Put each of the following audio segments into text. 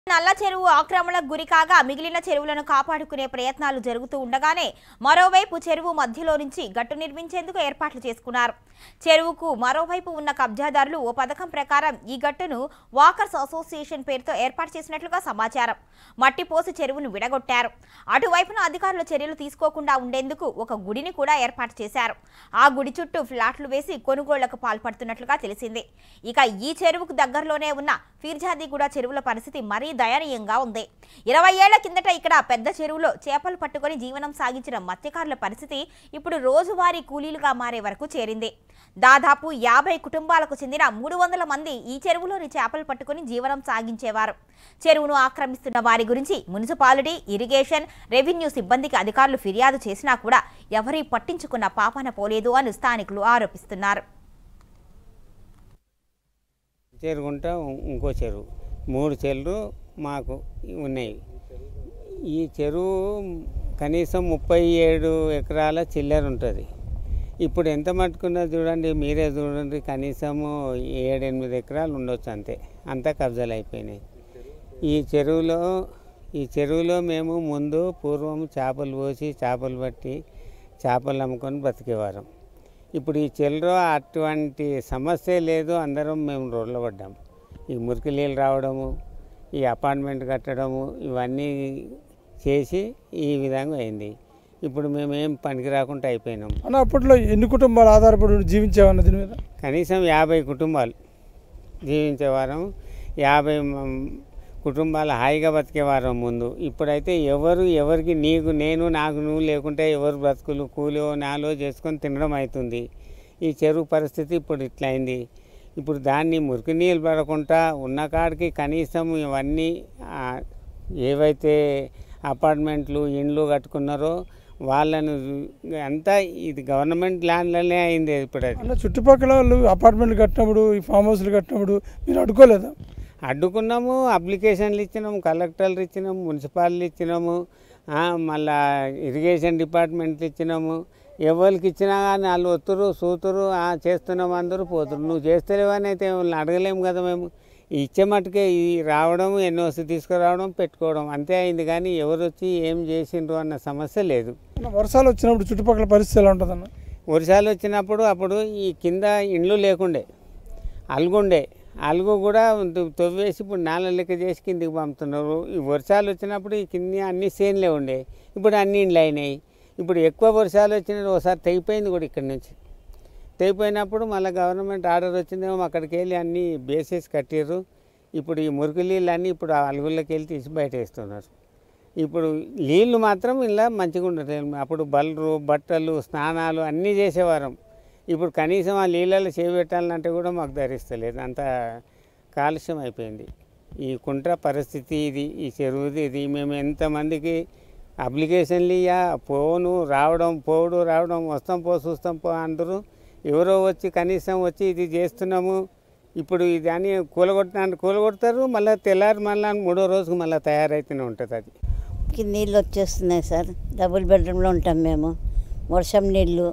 నల్ల చెరువు ఆక్రమణకు గురి కాగా మిగిలిన చెరువులను కాపాడుకునే ప్రయత్నాలు జరుగుతూ ఉండగానే మరోవైపు చెరువు మధ్యలో నుంచి గట్టు నిర్మించేందుకు ఏర్పాట్లు చేసుకున్నారు చెరువుకు మరోవైపు ఉన్న కబ్జాదారులు ఓ పథకం ప్రకారం ఈ గట్టును వాకర్స్ అసోసియేషన్ పేరుతో ఏర్పాటు చేసినట్లుగా సమాచారం మట్టి పోసి చెరువును విడగొట్టారు అటువైపున అధికారులు చర్యలు తీసుకోకుండా ఉండేందుకు ఒక గుడిని కూడా ఏర్పాటు చేశారు ఆ గుడి చుట్టూ ఫ్లాట్లు వేసి కొనుగోళ్లకు పాల్పడుతున్నట్లుగా తెలిసింది ఇక ఈ చెరువుకు దగ్గరలోనే ఉన్న ఫీర్జాదిగూడ చెరువుల పరిస్థితి మరీ దయనీయంగా ఉంది ఇరవై ఏళ్ల కిందట ఇక్కడ పెద్ద చెరువులో చేపలు పట్టుకొని జీవనం సాగించిన మత్స్యకారుల పరిస్థితి ఇప్పుడు రోజువారీ కూలీలుగా మారే వరకు చేరింది దాదాపు యాభై కుటుంబాలకు చెందిన మూడు వందల మంది ఈ చెరువులోని చేపలు పట్టుకొని జీవనం సాగించేవారు చెరువును ఆక్రమిస్తున్న వారి గురించి మున్సిపాలిటీ ఇరిగేషన్ రెవెన్యూ సిబ్బందికి అధికారులు ఫిర్యాదు చేసినా కూడా ఎవరీ పట్టించుకున్న పాపన పోలేదు అని స్థానికులు ఆరోపిస్తున్నారు చెరుగుంట ఇంకో చెరువు మూడు చెరువులు మాకు ఉన్నాయి ఈ చెరువు కనీసం ముప్పై ఏడు ఎకరాల చిల్లర ఉంటుంది ఇప్పుడు ఎంత మట్టుకున్నా చూడండి మీరే చూడండి కనీసము ఏడెనిమిది ఎకరాలు ఉండొచ్చు అంతే అంతా కబ్జాలు అయిపోయినాయి ఈ చెరువులో ఈ చెరువులో మేము ముందు పూర్వం చేపలు పోసి చేపలు పట్టి చేపలు అమ్ముకొని బ్రతికేవారం ఇప్పుడు ఈ చెరువులో అటువంటి సమస్య లేదు అందరం మేము రోడ్లో పడ్డాం ఈ మురికి నీళ్ళు రావడము ఈ అపార్ట్మెంట్ కట్టడము ఇవన్నీ చేసి ఈ విధంగా అయింది ఇప్పుడు మేము ఏం పనికి రాకుండా అయిపోయినాం అన్న అప్పట్లో ఎన్ని కుటుంబాలు ఆధారపడి జీవించేవన్న దీని మీద కనీసం యాభై కుటుంబాలు జీవించేవారం యాభై మ- కుటుంబాలు హాయిగా బతికేవారం ముందు ఇప్పుడైతే ఎవరు ఎవరికి నీకు నేను నాకు నువ్వు లేకుంటే ఎవరు బ్రతుకులు కూలో నాలో చేసుకొని తినడం అవుతుంది ఈ చెరువు పరిస్థితి ఇప్పుడు ఇట్లా అయింది ఇప్పుడు దాన్ని మురికి నీళ్ళు పడకుండా ఉన్న కాడికి కనీసం ఇవన్నీ ఆ, ఏవైతే అపార్ట్మెంట్లు ఇండ్లు కట్టుకున్నారో వాళ్ళను అంతా ఇది గవర్నమెంట్ ల్యాండ్లనే అయింది ఇప్పుడు అది అన్న చుట్టుపక్కల వాళ్ళు అపార్ట్మెంట్లు కట్టినప్పుడు ఈ ఫామ్ హౌస్లు కట్టినప్పుడు మీరు అడ్డుకోలేదా అడ్డుకున్నాము అప్లికేషన్లు ఇచ్చినాము కలెక్టర్లు ఇచ్చినాము మున్సిపాలిటీ ఇచ్చినాము ఆ, మళ్ళా ఇరిగేషన్ డిపార్ట్మెంట్లు ఇచ్చినాము ఎవరికి ఇచ్చినా కానీ వాళ్ళు వస్తురు సూతురు ఆ, చేస్తున్నాం అందరూ పోతురు నువ్వు చేస్తలేవని అయితే వాళ్ళని అడగలేము కదా మేము ఇచ్చే మట్టుకే ఈ రావడం ఎన్ఓసి తీసుకురావడం పెట్టుకోవడం అంతే అయింది కానీ ఎవరు వచ్చి ఏం చేసిండ్రు అన్న సమస్య లేదు అన్న వర్షాలు వచ్చినప్పుడు చుట్టుపక్కల పరిస్థితి ఎలా ఉంటుందన్న వర్షాలు వచ్చినప్పుడు అప్పుడు ఈ కింద ఇండ్లు లేకుండే అలుగుండే అలుగు కూడా తొ- తవ్వేసి ఇప్పుడు నాల లెక్క చేసి కిందికి పంపుతున్నారు ఈ వర్షాలు వచ్చినప్పుడు ఈ కింద అన్ని సేన్లే ఉండే ఇప్పుడు అన్ని ఇండ్లు అయినాయి ఇప్పుడు ఎక్కువ వర్షాలు వచ్చినప్పుడు ఒకసారి తెగిపోయింది కూడా ఇక్కడ నుంచి తెగిపోయినప్పుడు మళ్ళీ గవర్నమెంట్ ఆర్డర్ వచ్చిందేమో అక్కడికి వెళ్ళి అన్నీ బేసేసి కట్టిర్రు ఇప్పుడు ఈ మురికి నీళ్ళు అన్నీ ఇప్పుడు ఆ అలుగుల్లోకి వెళ్ళి తీసి బయట వేస్తున్నారు ఇప్పుడు నీళ్ళు మాత్రం ఇలా మంచిగా ఉండదు అప్పుడు బలరు బట్టలు స్నానాలు అన్నీ చేసేవారం ఇప్పుడు కనీసం ఆ నీళ్ళలో చేపెట్టాలంటే కూడా మాకు ధరిస్తలేదు అంత కాలుష్యం అయిపోయింది ఈ కుంట్ర పరిస్థితి ఇది ఈ చెరువుది ఇది మేము ఎంతమందికి అప్లికేషన్లు ఇయ్యా పోను రావడం పోడు రావడం వస్తాం పో చూస్తాం పో అందరూ ఎవరో వచ్చి కనీసం వచ్చి ఇది చేస్తున్నాము ఇప్పుడు ఇది అని కూలగొట్టిన కూలగొడతారు మళ్ళీ తెల్లారి మళ్ళీ మూడో రోజుకు మళ్ళీ తయారైతేనే ఉంటుంది అది కి నీళ్ళు వచ్చేస్తున్నాయి సార్ డబుల్ బెడ్రూమ్లో ఉంటాం మేము వర్షం నీళ్ళు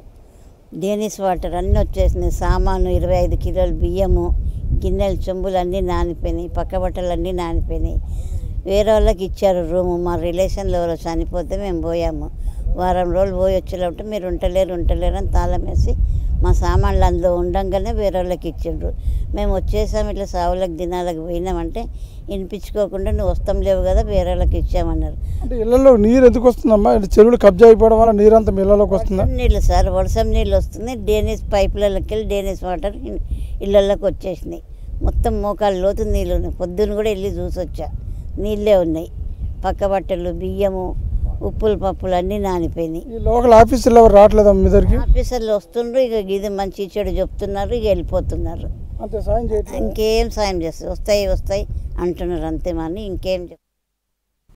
డేనిస్ వాటర్ అన్నీ వచ్చేసినాయి సామాను ఇరవై ఐదు కిలోల బియ్యము గిన్నెలు చెంబులు అన్నీ నానిపోయినాయి పక్క బట్టలు అన్నీ నానిపోయినాయి వేరే వాళ్ళకి ఇచ్చారు రూము మా రిలేషన్లో ఎవరో చనిపోతే మేము పోయాము వారం రోజులు పోయి వచ్చేటప్పుడు మీరు ఉంటలేరు ఉంటలేరు అని తాళం వేసి మా సామాన్లు అందులో ఉండంగానే వేరే వాళ్ళకి ఇచ్చిండ్రు మేము వచ్చేసాం ఇట్లా సావులకు దినాలకు పోయినామంటే వినిపించుకోకుండా నువ్వు వస్తాం లేవు కదా వేరే వాళ్ళకి ఇచ్చామన్నారు అంటే ఇళ్లలో నీరు ఎందుకు వస్తుందమ్మా ఇటు చెరువులు కబ్జా అయిపోవడం వల్ల నీరు అంతా మీ ఇళ్లలోకి వస్తుందా వర్షం నీళ్ళు సార్ వర్షం నీళ్ళు వస్తుంది డేనిస్ పైపులకి వెళ్ళి డేనిస్ వాటర్ ఇన్- ఇళ్ళల్లోకి వచ్చేసినాయి మొత్తం మోకాలు లోతు నీళ్ళు ఉన్నాయి పొద్దున్న కూడా వెళ్ళి చూసి వచ్చా నీళ్ళే ఉన్నాయి పక్క బట్టలు బియ్యము ఉప్పులు పప్పులు అన్నీ నానిపోయినాయి ఈ లోకల్ ఆఫీసులు ఎవరు రావట్లేదమ్మా మీ దగ్గరికి ఆఫీసర్లు వస్తుండ్రు ఇక ఇది మంచి చెడు చెప్తున్నారు ఇక వెళ్ళిపోతున్నారు అంతే సాయం చేయట్లేదు ఇంకేం సాయం చేస్తారు వస్తాయి వస్తాయి అంటున్నారు అంతే కానీ ఇంకేం చెప్